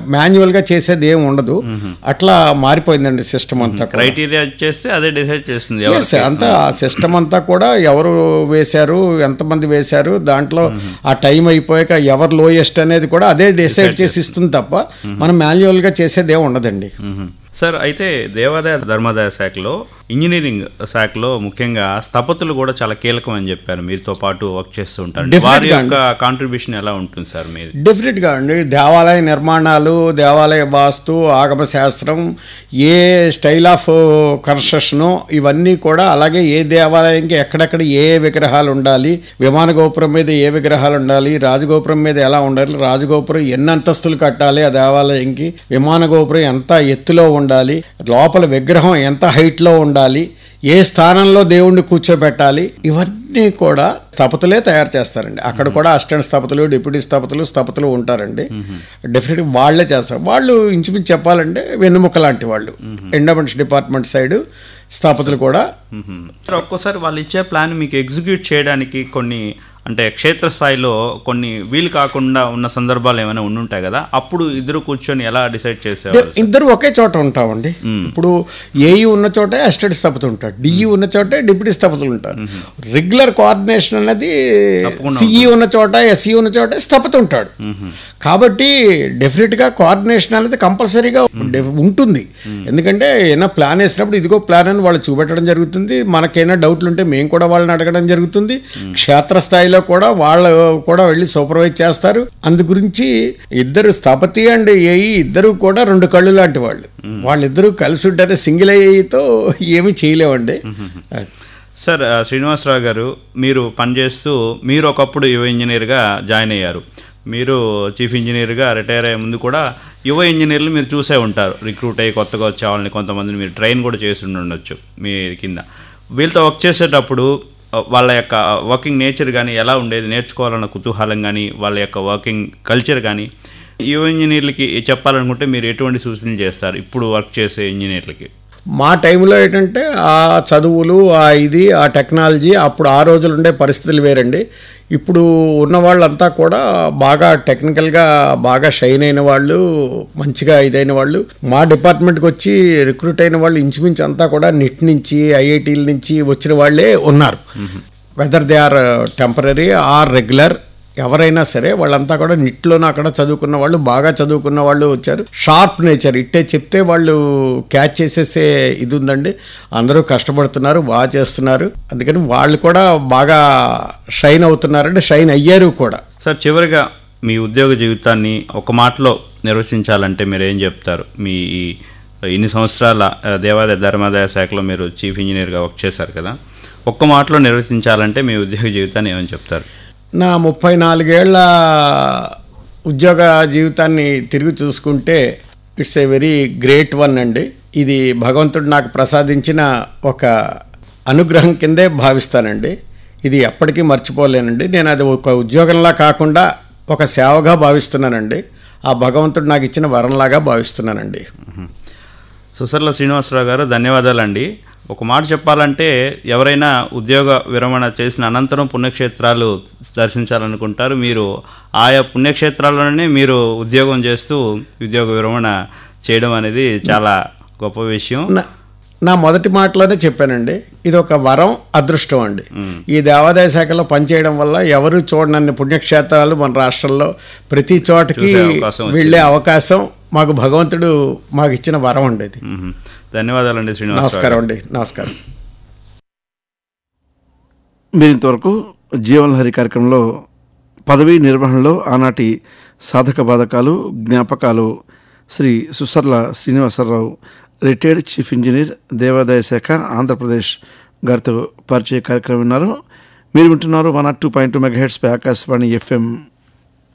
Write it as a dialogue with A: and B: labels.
A: Manual గా చేసేది ఏం ఉండదు అట్లా మారిపోయిందండి సిస్టమ్ అంతా కూడా.
B: క్రైటీరియా చేస్తే అదే డిసైడ్ చేస్తుంది
A: Yes,
B: ఎవరికి.
A: అంతా సిస్టమ్ అంతా కూడా ఎవరు వేశారు ఎంతమంది వేశారు దాంట్లో ఆ టైం అయిపోయాక ఎవరు లోయెస్ట్ అనేది కూడా అదే డిసైడ్ చేసి ఇస్తుంది తప్ప మనం మాన్యువల్ గా చేసేది ఏం ఉండదండి
B: మ్మ్. సార్ అయితే దేవాదాయ ధర్మాదాయ శాఖలో ఇంజనీరింగ్ శాఖలో ముఖ్యంగా స్థపతులు కూడా చాలా కీలకం అని చెప్పారు మీతో పాటు వర్క్ చేస్తూ ఉంటారు
A: Definitely
B: వారి
A: గా
B: యొక్క కాంట్రిబ్యూషన్ ఎలా ఉంటుంది సార్ మీది
A: డెఫినెట్ గా అండి దేవాలయ నిర్మాణాలు దేవాలయ వాస్తు ఆగమ శాస్త్రం ఏ స్టైల్ ఆఫ్ కన్స్ట్రక్షన్ ఇవన్నీ కూడా అలాగే ఏ దేవాలయంకి ఎక్కడెక్కడ ఏ విగ్రహాలు ఉండాలి విమాన గోపురం మీద ఏ విగ్రహాలు ఉండాలి రాజగోపురం మీద ఎలా ఉండాలి రాజగోపురం ఎన్ని అంతస్తులు కట్టాలి ఆ దేవాలయంకి విమాన గోపురం ఎంత ఎత్తులో ఉండాలి లోపల విగ్రహం ఎంత హైట్ లో ఉండాలి ఏ స్థానంలో దేవుణ్ణి కూర్చోబెట్టాలి ఇవన్నీ కూడా స్థపతులే తయారు చేస్తారండి అక్కడ కూడా అసిస్టెంట్ స్థపతులు డిప్యూటీ స్థపతులు స్థపతులు ఉంటారండి డెఫినెట్ వాళ్ళే చేస్తారు వాళ్ళు ఇంచుమించు చెప్పాలంటే వెన్నుముక్క లాంటి వాళ్ళు ఎండోమెంట్స్ డిపార్ట్మెంట్ సైడ్ స్థపతులు కూడా
B: మ్మ్. సార్ ఒక్కోసారి వాళ్ళు ఇచ్చే ప్లాన్ మీకు ఎగ్జిక్యూట్ చేయడానికి కొన్ని అంటే క్షేత్రస్థాయిలో కొన్ని వీలు కాకుండా ఉన్న సందర్భాలు ఏమైనా ఉండుంటాయి కదా అప్పుడు ఇద్దరు కూర్చొని ఎలా డిసైడ్ చేసేవాళ్ళు
A: ఇద్దరు ఒకే చోట ఉంటామండి ఇప్పుడు ఏఈ ఉన్న చోటే అసిస్టెంట్ స్థపతులు ఉంటారు డిఈ ఉన్న చోటే డిప్యూటీ స్థపతులు ఉంటారు రెగ్యులర్ కోఆర్డినేషన్ అనేది సిఈ ఉన్న చోట ఎస్ఈ ఉన్న చోట స్థపతి ఉంటాడు కాబట్టి డెఫినెట్ గా కోఆర్డినేషన్ అనేది కంపల్సరీగా ఉంటుంది ఎందుకంటే ఏమైనా ప్లాన్ వేసినప్పుడు ఇదిగో ప్లాన్ అని వాళ్ళు చూపెట్టడం జరుగుతుంది మనకైనా డౌట్లు ఉంటే మేము కూడా వాళ్ళని అడగడం జరుగుతుంది క్షేత్రస్థాయిలో కూడా వాళ్ళు కూడా వెళ్ళి సూపర్వైజ్ చేస్తారు అందు గురించి ఇద్దరు స్థపతి అండ్ ఏఈ ఇద్దరు కూడా రెండు కళ్ళు లాంటి వాళ్ళు వాళ్ళిద్దరూ కలిసి ఉంటే సింగిల్ ఏఈతో ఏమీ చేయలేమండి
B: సార్ ఆ, శ్రీనివాసరావు గారు మీరు పనిచేస్తూ మీరు ఒకప్పుడు యువ ఇంజనీర్గా జాయిన్ అయ్యారు మీరు చీఫ్ ఇంజనీర్గా రిటైర్ అయ్యే ముందు కూడా యువ ఇంజనీర్లు మీరు చూసే ఉంటారు రిక్రూట్ అయ్యి కొత్తగా వచ్చే వాళ్ళని కొంతమందిని మీరు ట్రైన్ కూడా చేసి ఉండి ఉండొచ్చు మీ కింద వీళ్ళతో వర్క్ చేసేటప్పుడు ఆ, వాళ్ళ యొక్క వర్కింగ్ నేచర్ కానీ ఎలా ఉండేది నేర్చుకోవాలన్న కుతూహలం కానీ వాళ్ళ యొక్క వర్కింగ్ కల్చర్ కానీ యువ ఇంజనీర్లకి చెప్పాలనుకుంటే మీరు ఎటువంటి సూచనలు చేస్తారు ఇప్పుడు వర్క్ చేసే ఇంజనీర్లకి
A: మా టైంలో ఏంటంటే ఆ చదువులు ఆ ఇది ఆ టెక్నాలజీ అప్పుడు ఆ రోజులు ఉండే పరిస్థితులు వేరండి ఇప్పుడు ఉన్న వాళ్ళంతా కూడా బాగా టెక్నికల్గా బాగా షైన్ అయిన వాళ్ళు మంచిగా ఇదైన వాళ్ళు మా డిపార్ట్మెంట్కి వచ్చి రిక్రూట్ అయిన వాళ్ళు ఇంచుమించు అంతా కూడా నిట్ నుంచి ఐఐటీల నుంచి వచ్చిన వాళ్ళే ఉన్నారు whether they are temporary or regular ఎవరైనా సరే వాళ్ళంతా కూడా నిట్లోనూ అక్కడ చదువుకున్న వాళ్ళు బాగా చదువుకున్న వాళ్ళు వచ్చారు షార్ప్ నేచర్ ఇట్టే చెప్తే వాళ్ళు క్యాచ్ చేసేసే ఇది ఉందండి అందరూ కష్టపడుతున్నారు బాగా చేస్తున్నారు అందుకని వాళ్ళు కూడా బాగా షైన్ అవుతున్నారంటే షైన్ అయ్యారు కూడా
B: సార్ చివరిగా మీ ఉద్యోగ జీవితాన్ని ఒక మాటలో నిర్వచించాలంటే మీరు ఏం చెప్తారు మీ ఈ ఇన్ని సంవత్సరాల ఆ, దేవాదాయ ధర్మాదాయ శాఖలో మీరు చీఫ్ ఇంజనీర్గా వర్క్ చేశారు కదా ఒక్క మాటలో నిర్వచించాలంటే మీ ఉద్యోగ జీవితాన్ని ఏమని చెప్తారు
A: నా ముప్పై నాలుగేళ్ల ఉద్యోగ జీవితాన్ని తిరిగి చూసుకుంటే it's a very great one అండి ఇది భగవంతుడు నాకు ప్రసాదించిన ఒక అనుగ్రహం కిందే భావిస్తానండి ఇది ఎప్పటికీ మర్చిపోలేనండి నేను అది ఒక ఉద్యోగంలా కాకుండా ఒక సేవగా భావిస్తున్నానండి ఆ భగవంతుడు నాకు ఇచ్చిన వరంలాగా భావిస్తున్నానండి
B: సుసర్ల శ్రీనివాసరావు గారు ధన్యవాదాలండి ఒక మాట చెప్పాలంటే ఎవరైనా ఉద్యోగ విరమణ చేసిన అనంతరం పుణ్యక్షేత్రాలు దర్శించాలనుకుంటారు మీరు ఆయా పుణ్యక్షేత్రాల్లోనే మీరు ఉద్యోగం చేస్తూ ఉద్యోగ విరమణ చేయడం అనేది చాలా గొప్ప విషయం
A: నా- నా మొదటి మాటలోనే చెప్పానండి ఇది ఒక వరం అదృష్టం అండి ఈ దేవాదాయ శాఖలో పనిచేయడం వల్ల ఎవరు చూడనన్ని పుణ్యక్షేత్రాలు మన రాష్ట్రంలో ప్రతి చోటకి
B: చూసే అవకాశం వచ్చింది.
A: వెళ్ళే అవకాశం మాకు భగవంతుడు మాకు ఇచ్చిన వరం అండి ఇది
B: మ్మ్. ధన్యవాదాలండి శ్రీనివాసరావు
A: నమస్కారం అండి నమస్కారం
C: మీరు ఇంతవరకు జీవనలహరి కార్యక్రమంలో పదవీ నిర్వహణలో ఆనాటి సాధక బాధకాలు జ్ఞాపకాలు Shri Susarla Srinivasarao retired chief engineer దేవాదాయ శాఖ ఆంధ్రప్రదేశ్ గారితో పరిచయ కార్యక్రమం విన్నారు మీరు వింటున్నారు one oh two point two mega hertz పై ఆకాశవాణి ఎఫ్ఎం